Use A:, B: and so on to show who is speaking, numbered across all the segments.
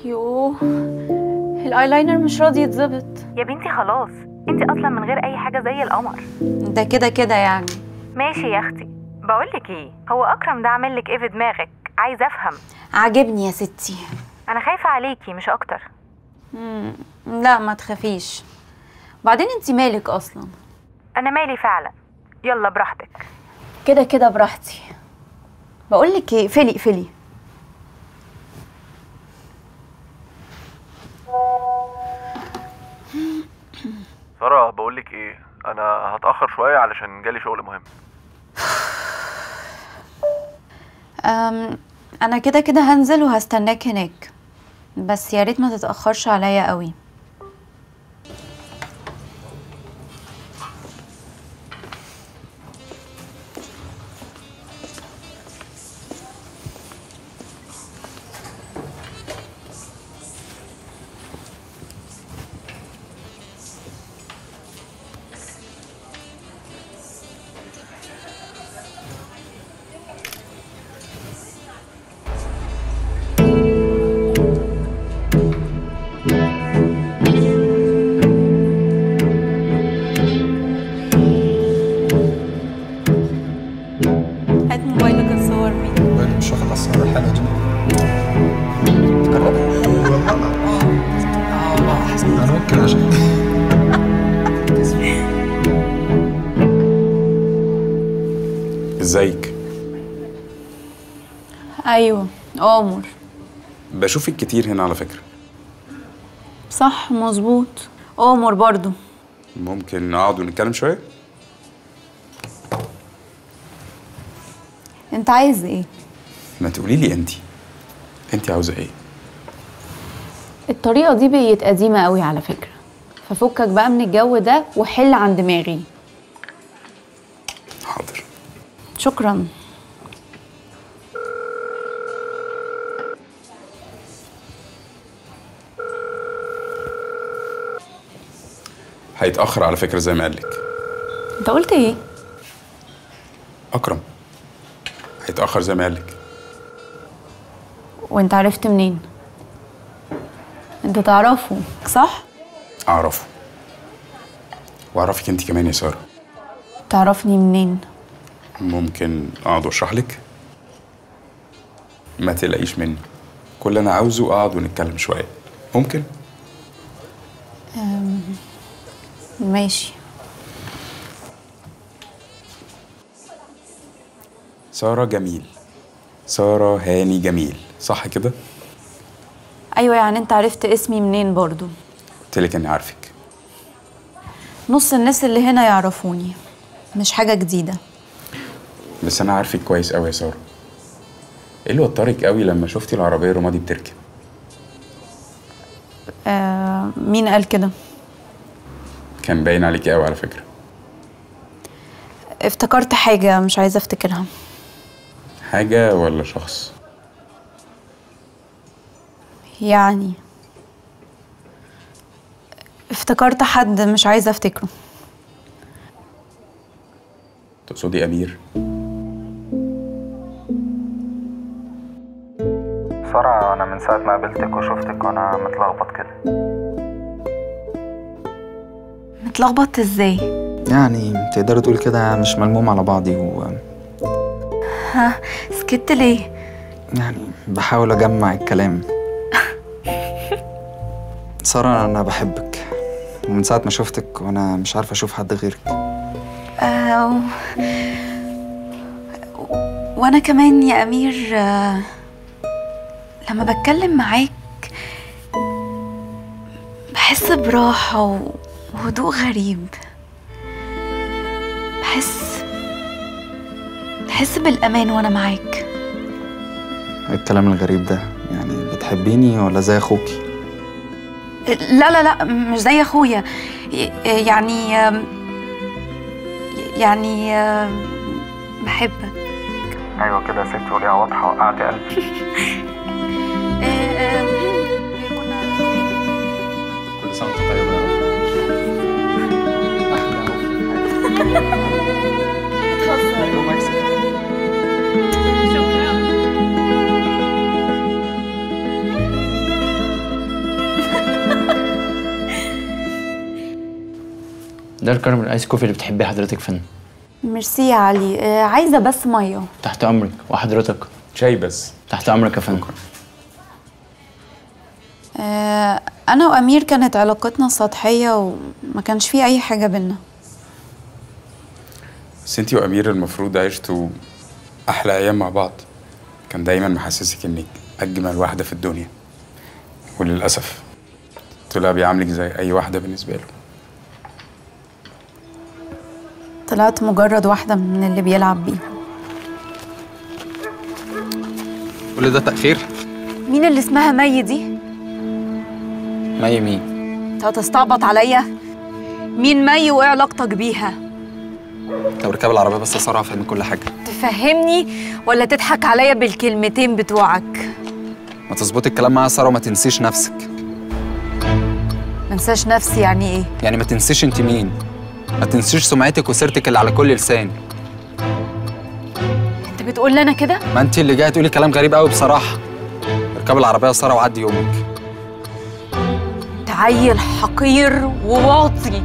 A: يوه الايلاينر مش راضي يتظبط
B: يا بنتي خلاص انت اصلا من غير اي حاجه زي القمر
A: ده كده كده يعني
B: ماشي يا اختي بقولك ايه هو اكرم ده عامل لك ايه في دماغك عايزه افهم
A: عاجبني يا ستي
B: انا خايفه عليكي مش اكتر
A: مم. لا ما تخافيش وبعدين انت مالك اصلا
B: انا مالي فعلا يلا براحتك
A: كده كده براحتي بقول لك ايه اقفلي اقفلي
C: سارة بقول لك ايه انا هتأخر شوية علشان جالي شغل مهم
A: أم انا كده كده هنزل وهستناك هناك بس يا ريت ما تتاخرش عليا قوي هات موبايلك تصورني
D: وين مش واخد الصورة الحلوة دي قربت انا ممكن عشان
E: ازيك
A: ايوه عمر
E: بشوفك كتير هنا على فكرة
A: صح مظبوط عمر برضو
E: ممكن نقعد ونتكلم شوية
A: انت عايز ايه
E: ما تقولي لي انت انت عاوزة ايه
A: الطريقه دي بقت قديمه قوي على فكره ففكك بقى من الجو ده وحل عن دماغي
E: حاضر
A: شكرا
E: هيتأخر على فكرة زي ما قالك
A: انت قلت ايه
E: أكرم هيتأخر زي ما قالك
A: وانت عرفت منين انت تعرفه صح
E: أعرفه وأعرفك انت كمان يا سارة
A: تعرفني منين
E: ممكن أقعد وأشرح لك ما تقلقيش مني كل اللي أنا عاوزه أقعد ونتكلم شوية ممكن
A: ماشي
E: سارة جميل سارة هاني جميل صح كده؟
A: ايوه يعني انت عرفت اسمي منين برضو
E: قلت لك إني عارفك
A: نص الناس اللي هنا يعرفوني مش حاجه جديده
E: بس أنا عارفك كويس أوي يا سارة إيه اللي وترك أوي لما شفتي العربية الرمادي بتركب؟
A: آه مين قال كده
E: كان باين عليكي أوي على فكرة
A: افتكرت حاجه مش عايزه افتكرها
E: حاجة ولا شخص؟
A: يعني افتكرت حد مش عايزه افتكره
E: تقصدي أمير؟
D: سارة أنا من ساعة ما قابلتك وشفتك وأنا متلخبط كده
A: متلخبط ازاي
D: يعني تقدر تقول كده مش ملموم على بعضي و
A: ها سكت ليه
D: يعني بحاول أجمع الكلام سارة أنا بحبك ومن ساعة ما شفتك وأنا مش عارف أشوف حد غيرك
A: آه و... وانا كمان يا امير آه لما بتكلم معاك بحس براحة و- وهدوء غريب بحس بحس بالأمان وأنا معاك
D: الكلام الغريب ده يعني بتحبيني ولا زي أخوكي
A: لا لا لا مش زي أخويا ي- يعني آم، يعني آم، بحبك
D: أيوة كده يا ستي وليها واضحة وقعت قلبي كل سنة وأنت طيبة يا رب أحلى يومك سعيد
F: ده الكرم الايس كوفي اللي بتحبيه حضرتك فين
A: ميرسي يا علي آه، عايزه بس ميه
F: تحت امرك وحضرتك
E: شاي بس
F: تحت امرك يا فندم
A: آه، انا وامير كانت علاقتنا سطحيه وما كانش في اي حاجه بينا
E: بس انتي وامير المفروض عشتوا احلى ايام مع بعض كان دايما محسسك انك اجمل واحده في الدنيا وللاسف طلع بيعاملك زي اي واحده بالنسبه له
A: طلعت مجرد واحده من اللي بيلعب بيهم
D: كل ده تاخير
A: مين اللي اسمها مي دي
D: مي مين
A: انت هتستعبط عليا مين مي وايه علاقتك بيها
D: لو ركاب العربيه بس يا ساره هفهمك كل حاجه
A: تفهمني ولا تضحك عليا بالكلمتين بتوعك
D: ما تظبطي الكلام معايا يا ساره وما تنسيش نفسك
A: منساش نفسي يعني ايه
D: يعني ما تنسيش انت مين ما تنسيش سمعتك وسيرتك اللي على كل لسان
A: انت بتقول لي انا كده
D: ما انت اللي جايه تقولي كلام غريب قوي بصراحه اركبي العربيه يا ساره وعدي يومك
A: انت عيل حقير وواطي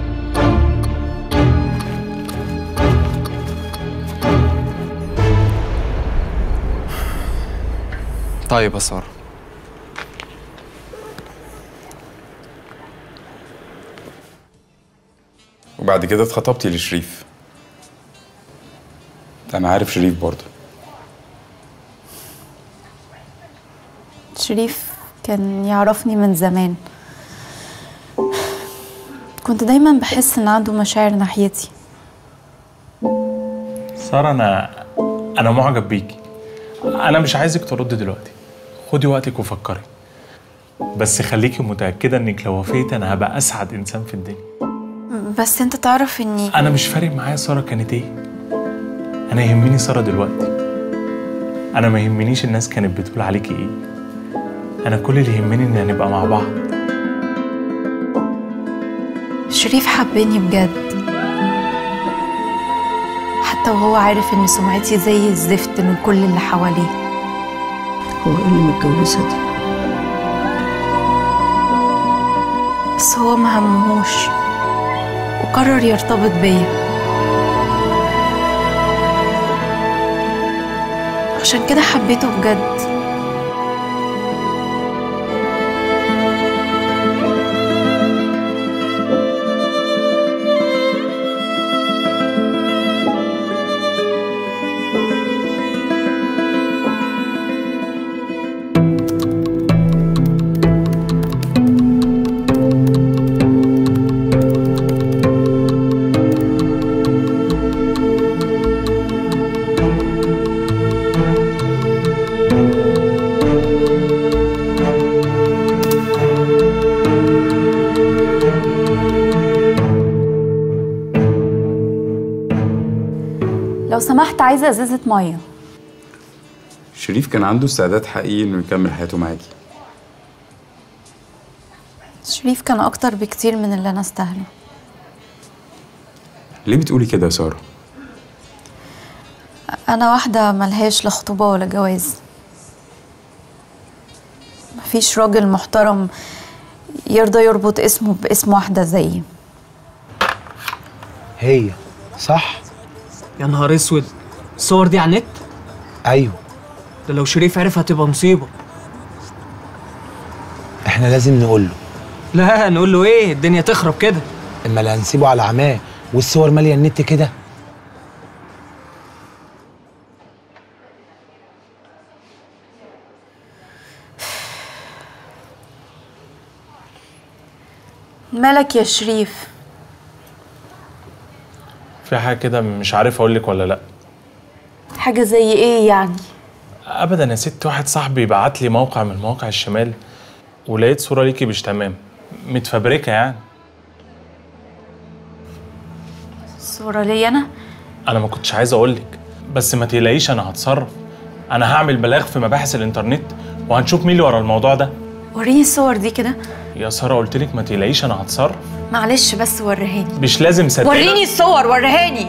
D: طيب يا ساره
E: وبعد كده اتخطبتي لشريف انا عارف شريف برضه
A: شريف كان يعرفني من زمان كنت دايما بحس ان عنده مشاعر ناحيتي
G: سارة أنا أنا معجب بيكي أنا مش عايزك ترد دلوقتي خدي وقتك وفكري بس خليكي متأكدة إنك لو وافقت أنا هبقى أسعد إنسان في الدنيا
A: بس انت تعرف اني
G: أنا مش فارق معايا سارة كانت إيه أنا يهمني سارة دلوقتي أنا ما يهمنيش الناس كانت بتقول عليكي إيه أنا كل اللي يهمني إن هنبقى مع بعض
A: شريف حبني بجد حتى وهو عارف ان سمعتي زي الزفت من كل اللي حواليه
H: هو ايه اللي متجوزها دي
A: بس هو ما همهوش وقرر يرتبط بيا عشان كده حبيته بجد لو سمحت عايزه ازازه ميه
E: شريف كان عنده استعداد حقيقي انه يكمل حياته معاكي
A: شريف كان اكتر بكتير من اللي انا استاهله
E: ليه بتقولي كده يا ساره
A: انا واحده ملهاش لا خطوبه ولا جواز مفيش راجل محترم يرضى يربط اسمه باسم واحده زيي
I: هي صح
H: يا نهار اسود الصور دي على النت
I: ايوه
H: ده لو شريف عرف هتبقى مصيبه
I: احنا لازم نقول له
H: لا نقول له ايه الدنيا تخرب كده
I: اما لا هنسيبه على عماه والصور ماليه النت كده
A: مالك يا شريف
G: في حاجة كده مش عارف أقولك ولا لأ
A: حاجه زي ايه يعني
G: ابدا يا ست واحد صاحبي بعت لي موقع من مواقع الشمال ولقيت صوره ليكي مش تمام متفبركه يعني
A: صوره لي انا
G: انا ما كنتش عايز اقول لك بس ما تقلقيش انا هتصرف انا هعمل بلاغ في مباحث الانترنت وهنشوف مين اللي ورا الموضوع ده
A: وريني الصور دي كده
G: يا ساره قلت لك ما تقلقيش انا هتصرف
A: معلش بس وريهاني
G: مش لازم صدقني
A: وريني الصور وريهاني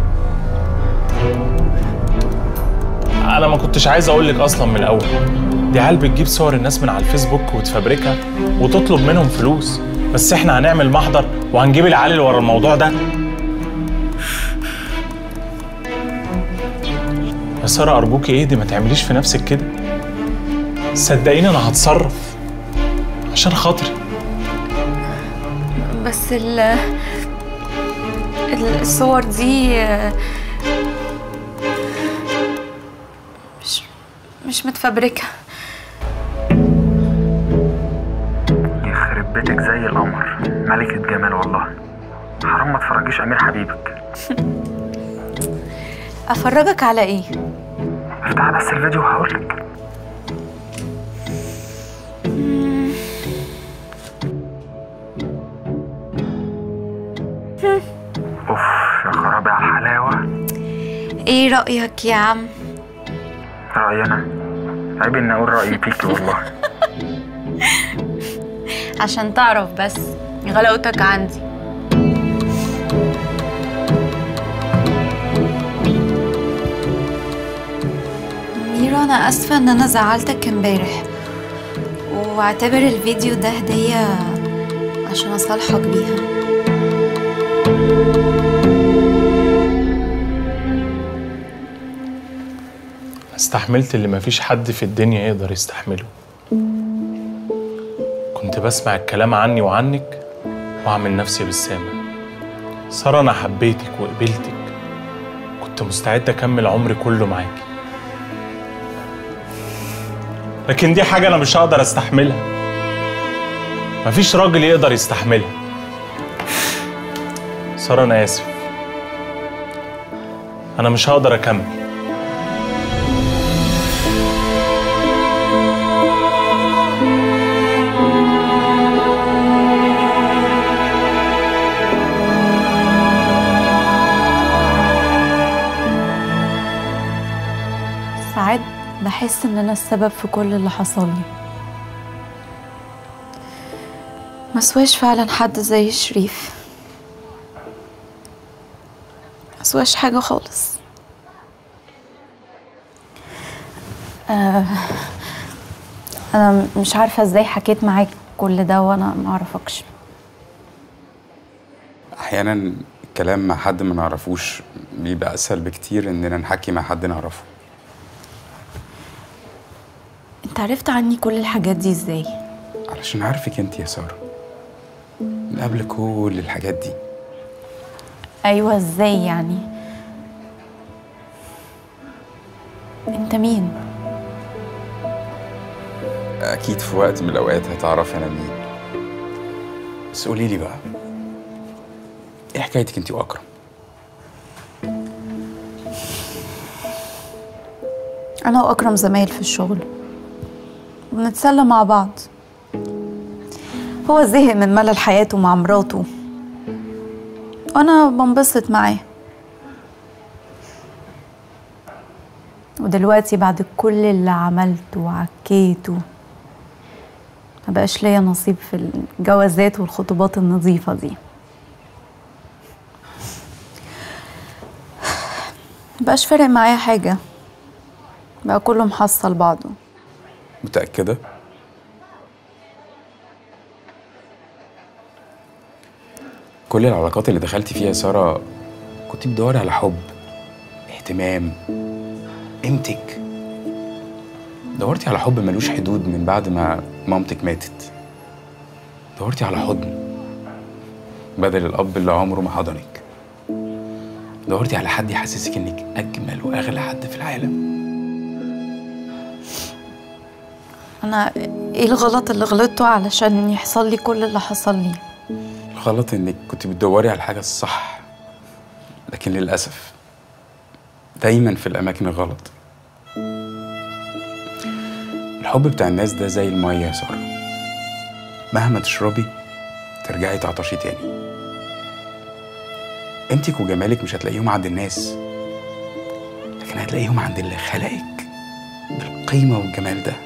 G: انا ما كنتش عايز اقول لك اصلا من الاول دي عيال بتجيب صور الناس من على الفيسبوك وتفبركها وتطلب منهم فلوس بس احنا هنعمل محضر وهنجيب العيال اللي ورا الموضوع ده يا ساره ارجوكي اهدي ما تعمليش في نفسك كده صدقيني انا هتصرف عشان خاطري
A: بس ال ال- الصور دي آه، مش مش متفبركة
J: يخرب بيتك زي القمر ملكة جمال والله حرام ما تفرجيش أمير حبيبك
A: أفرجك على إيه؟
J: افتح بس الفيديو وهقولك اوف يا خرابي على الحلاوة
A: إيه رأيك يا عم؟
J: رأيي أنا عيب إني أقول رأيي فيكي والله
A: عشان تعرف بس غلاوتك عندي ميرو أنا آسفة إن أنا زعلتك امبارح واعتبر الفيديو ده هدية عشان أصالحك بيها
G: استحملت اللي مفيش حد في الدنيا يقدر يستحمله كنت بسمع الكلام عني وعنك واعمل نفسي بالسامع سارة انا حبيتك وقبلتك كنت مستعد اكمل عمري كله معاكي لكن دي حاجة انا مش هقدر استحملها مفيش راجل يقدر يستحملها سارة انا اسف انا مش هقدر اكمل
A: ساعات بحس ان انا السبب في كل اللي حصل لي مسواش فعلا حد زي شريف مسواش حاجة خالص آه انا مش عارفة ازاي حكيت معاك كل ده وانا معرفكش
E: احيانا الكلام مع حد ما نعرفوش بيبقى اسهل بكتير اننا نحكي مع حد نعرفه
A: انت عرفت عني كل الحاجات دي ازاي
E: علشان عارفك انت يا ساره من قبل كل الحاجات دي
A: ايوه ازاي يعني انت مين
E: اكيد في وقت من الاوقات هتعرفي انا مين بس قولي لي بقى ايه حكايتك انت واكرم
A: انا واكرم زمايل في الشغل بنتسلى مع بعض هو زهق من ملل حياته مع مراته وانا بنبسط معاه ودلوقتي بعد كل اللي عملته وعكيته مبقاش ليا نصيب في الجوازات والخطوبات النظيفة دي مبقاش فارق معايا حاجة بقى كله محصل بعضه
E: متاكده كل العلاقات اللي دخلتي فيها يا ساره كنت بتدوري على حب اهتمام قيمتك دورتي على حب ملوش حدود من بعد ما مامتك ماتت دورتي على حضن بدل الاب اللي عمره ما حضنك دورتي على حد يحسسك انك اجمل واغلى حد في العالم
A: انا ايه الغلط اللي غلطته علشان يحصل لي كل اللي حصل لي
E: الغلط انك كنت بتدوري على الحاجة الصح لكن للأسف دايما في الأماكن الغلط الحب بتاع الناس ده زي المية يا سارة مهما تشربي ترجعي تعطشي تاني قيمتك وجمالك مش هتلاقيهم عند الناس لكن هتلاقيهم عند اللي خلقك بالقيمة والجمال ده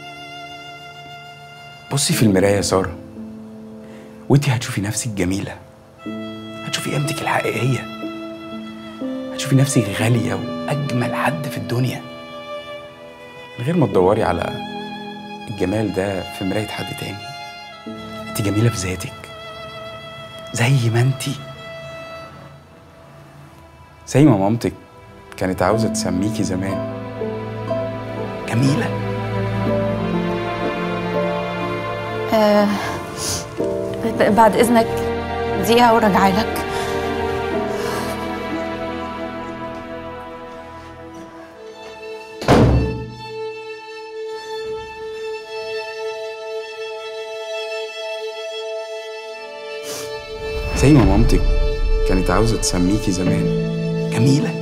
E: بصي في المراية يا سارة وانتي هتشوفي نفسك جميلة هتشوفي قيمتك الحقيقية هتشوفي نفسك غالية وأجمل حد في الدنيا من غير ما تدوري على الجمال ده في مراية حد تاني انت جميلة في ذاتك زي ما انت زي ما مامتك كانت عاوزة تسميكي زمان جميلة
A: آه ب- بعد إذنك دقيقة وراجعة لك
E: زي ما مامتك كانت عاوزة تسميكي زمان جميلة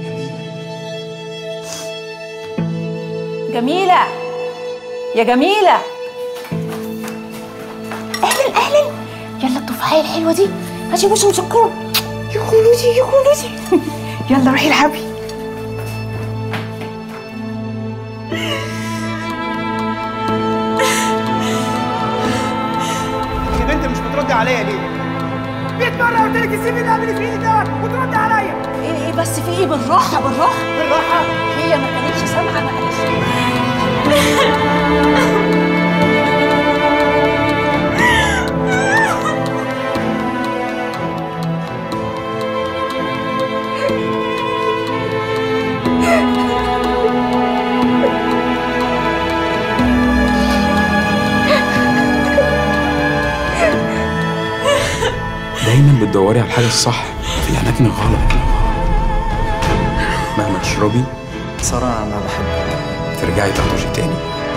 K: جميلة يا جميلة اهلا اهلا يلا التفاحية الحلوة دي هاتي بصي مسكرة يا خلودي يا خلودي يلا روحي العبي
L: يا بنت مش بتردي عليا ليه؟ 100 مرة قلت لك سيبي اللي عامل في ايدي ده وتردي عليا
K: ايه ايه بس في ايه بالراحة بالراحة
L: بالراحة
K: هي ما كانتش سامعة معلش
E: دايما بتدوري على الحاجة الصح في الأماكن الغلط مهما تشربي
D: سارة أنا بحبك
E: ترجعي تغطشي تاني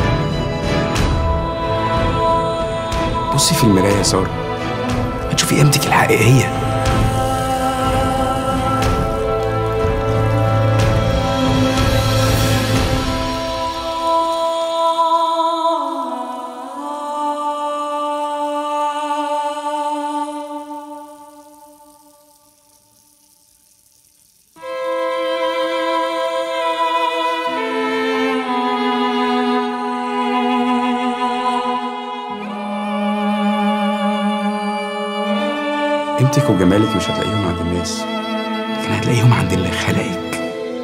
E: بصي في المراية يا سارة هتشوفي قيمتك الحقيقية قيمتك وجمالك مش هتلاقيهم عند الناس لكن هتلاقيهم عند اللي خلقك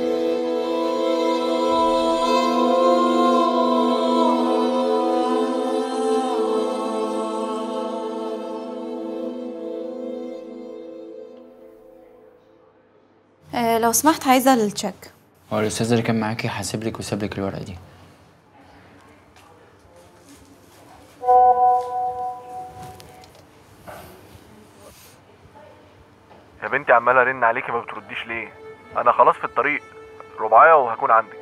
A: آه لو سمحت عايزة التشيك
F: هو الاستاذ اللي كان معاكي حاسب لك وساب لك الورقه دي
C: يا بنتي عمال ارن عليكي ما بترديش ليه انا خلاص في الطريق رباعية وهكون عندك